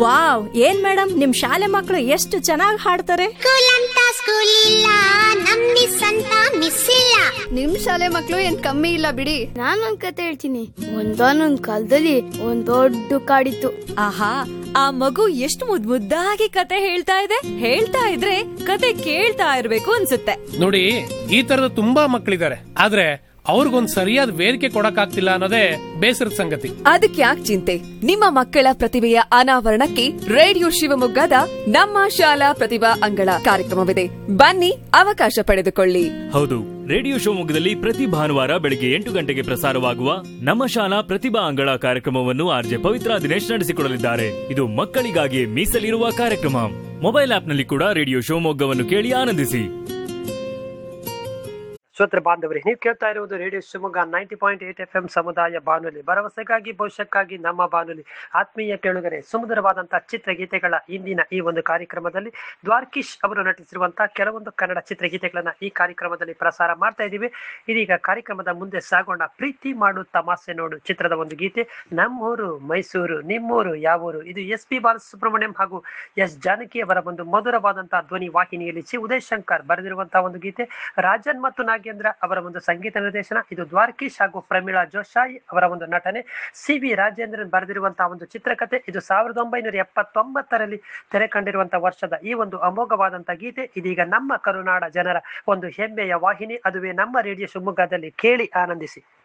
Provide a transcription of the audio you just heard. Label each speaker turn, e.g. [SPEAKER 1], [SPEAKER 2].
[SPEAKER 1] wow ಏನ್ madam ನಿಮ್ ಶಾಲೆ ಮಕ್ಕಳು ಎಷ್ಟು ಚೆನ್ನಾಗಿ ಹಾಡ್ತಾರೆ
[SPEAKER 2] ಸ್ಕೂಲ್ ಅಂತ ಸ್ಕೂಲ್ ಇಲ್ಲ ನಮ್ ಮಿಸ್ ಅಂತ ಮಿಸ್ ಇಲ್ಲ
[SPEAKER 3] ನಿಮ್ ಶಾಲೆ ಮಕ್ಳು ಏನ್ ಕಮ್ಮಿ ಇಲ್ಲ ಬಿಡಿ ನಾನೊಂದ್ ಕತೆ ಹೇಳ್ತೀನಿ ಒಂದಾನೊಂದ್ ಕಾಲದಲ್ಲಿ ಒಂದ್ ದೊಡ್ಡ ಕಾಡಿತ್ತು
[SPEAKER 4] ಆಹಾ ಆ ಮಗು ಎಷ್ಟು ಮುದ್ ಮುದ್ದಾಗಿ ಕತೆ ಹೇಳ್ತಾ ಇದೆ ಹೇಳ್ತಾ ಇದ್ರೆ ಕತೆ ಕೇಳ್ತಾ ಇರ್ಬೇಕು ಅನ್ಸುತ್ತೆ
[SPEAKER 5] ನೋಡಿ ಈ ತರದ ತುಂಬಾ ಮಕ್ಕಳಿದ್ದಾರೆ ಆದ್ರೆ ಅವ್ರಿಗೊಂದ್ ಸರಿಯಾದ ವೇದಿಕೆ ಕೊಡಕ್ಕಾಗ್ತಿಲ್ಲ ಅನ್ನೋದೇ ಬೇಸರದ ಸಂಗತಿ
[SPEAKER 6] ಅದಕ್ಕೆ ಯಾಕೆ ಚಿಂತೆ ನಿಮ್ಮ ಮಕ್ಕಳ ಪ್ರತಿಭೆಯ ಅನಾವರಣಕ್ಕೆ ರೇಡಿಯೋ ಶಿವಮೊಗ್ಗದ ನಮ್ಮ ಶಾಲಾ ಪ್ರತಿಭಾ ಅಂಗಳ ಕಾರ್ಯಕ್ರಮವಿದೆ ಬನ್ನಿ ಅವಕಾಶ ಪಡೆದುಕೊಳ್ಳಿ
[SPEAKER 7] ಹೌದು ರೇಡಿಯೋ ಶಿವಮೊಗ್ಗದಲ್ಲಿ ಪ್ರತಿ ಭಾನುವಾರ ಬೆಳಗ್ಗೆ ಎಂಟು ಗಂಟೆಗೆ ಪ್ರಸಾರವಾಗುವ ನಮ್ಮ ಶಾಲಾ ಪ್ರತಿಭಾ ಅಂಗಳ ಕಾರ್ಯಕ್ರಮವನ್ನು ಆರ್ಜೆ ಪವಿತ್ರ ದಿನೇಶ್ ನಡೆಸಿಕೊಡಲಿದ್ದಾರೆ ಇದು ಮಕ್ಕಳಿಗಾಗಿ ಮೀಸಲಿರುವ ಕಾರ್ಯಕ್ರಮ ಮೊಬೈಲ್ ಆಪ್ನಲ್ಲಿ ಕೂಡ ರೇಡಿಯೋ ಶಿವಮೊಗ್ಗವನ್ನು ಕೇಳಿ ಆನಂದಿಸಿ
[SPEAKER 8] ಶ್ರೋತೃ ಬಾಂಧವರೇ ನೀವು ಕೇಳ್ತಾ ಇರುವುದು radio Shivamogga ninety point eight F M ಸಮುದಾಯ ಬಾನುಲಿ ಭರವಸೆಗಾಗಿ ಭವಿಷ್ಯಕ್ಕಾಗಿ ನಮ್ಮ ಬಾನುಲಿ ಆತ್ಮೀಯ ಕೇಳುಗರೆ ಸುಮಧುರವಾದಂತಹ ಚಿತ್ರಗೀತೆಗಳ ಇಂದಿನ ಈ ಒಂದು ಕಾರ್ಯಕ್ರಮದಲ್ಲಿ ದ್ವಾರ್ಕಿಶ್ ಅವರು ನಟಿಸಿರುವಂತಹ ಕೆಲವೊಂದು ಕನ್ನಡ ಚಿತ್ರಗೀತೆಗಳನ್ನ ಈ ಕಾರ್ಯಕ್ರಮದಲ್ಲಿ ಪ್ರಸಾರ ಮಾಡ್ತಾ ಇದ್ದೀವಿ ಇದೀಗ ಕಾರ್ಯಕ್ರಮದ ಮುಂದೆ ಸಾಗೋಣ ಪ್ರೀತಿ ಮಾಡು ತಮಾಸೆ ನೋಡು ಚಿತ್ರದ ಒಂದು ಗೀತೆ ನಮ್ಮೂರು ಮೈಸೂರು ನಿಮ್ಮೂರು ಯಾವೂರು ಇದು ಎಸ್ ಪಿ ಬಾಲಸುಬ್ರಹ್ಮಣ್ಯಂ ಹಾಗೂ ಎಸ್ ಜಾನಕಿ ಅವರ ಒಂದು ಮಧುರವಾದಂತಹ ಧ್ವನಿ ವಾಹಿನಿಯಲ್ಲಿ ಸಿ ಉದಯ್ ಶಂಕರ್ ಬರೆದಿರುವಂತಹ ಒಂದು ಗೀತೆ ರಾಜನ್ ಮತ್ತು ನಾಗೇಂದ್ರ ಅವರ ಒಂದು ಸಂಗೀತ ನಿರ್ದೇಶನ ಇದು ದ್ವಾರಕೀಶ್ ಹಾಗೂ ಪ್ರಮೀಳಾ ಜೋಶಾಯಿ ಅವರ ಒಂದು ನಟನೆ ಸಿ ವಿ ರಾಜೇಂದ್ರನ್ ಬರೆದಿರುವಂತಹ ಒಂದು ಚಿತ್ರಕಥೆ ಇದು ಸಾವಿರದ ಒಂಬೈನೂರ ಎಪ್ಪತ್ತೊಂಬತ್ತರಲ್ಲಿ ತೆರೆ ಕಂಡಿರುವಂತಹ ವರ್ಷದ ಈ ಒಂದು ಅಮೋಘವಾದಂತಹ ಗೀತೆ ಇದೀಗ ನಮ್ಮ ಕರುನಾಡ ಜನರ ಒಂದು ಹೆಮ್ಮೆಯ ವಾಹಿನಿ ಅದುವೇ ನಮ್ಮ ರೇಡಿಯೋ ಶಿವಮೊಗ್ಗದಲ್ಲಿ ಕೇಳಿ ಆನಂದಿಸಿ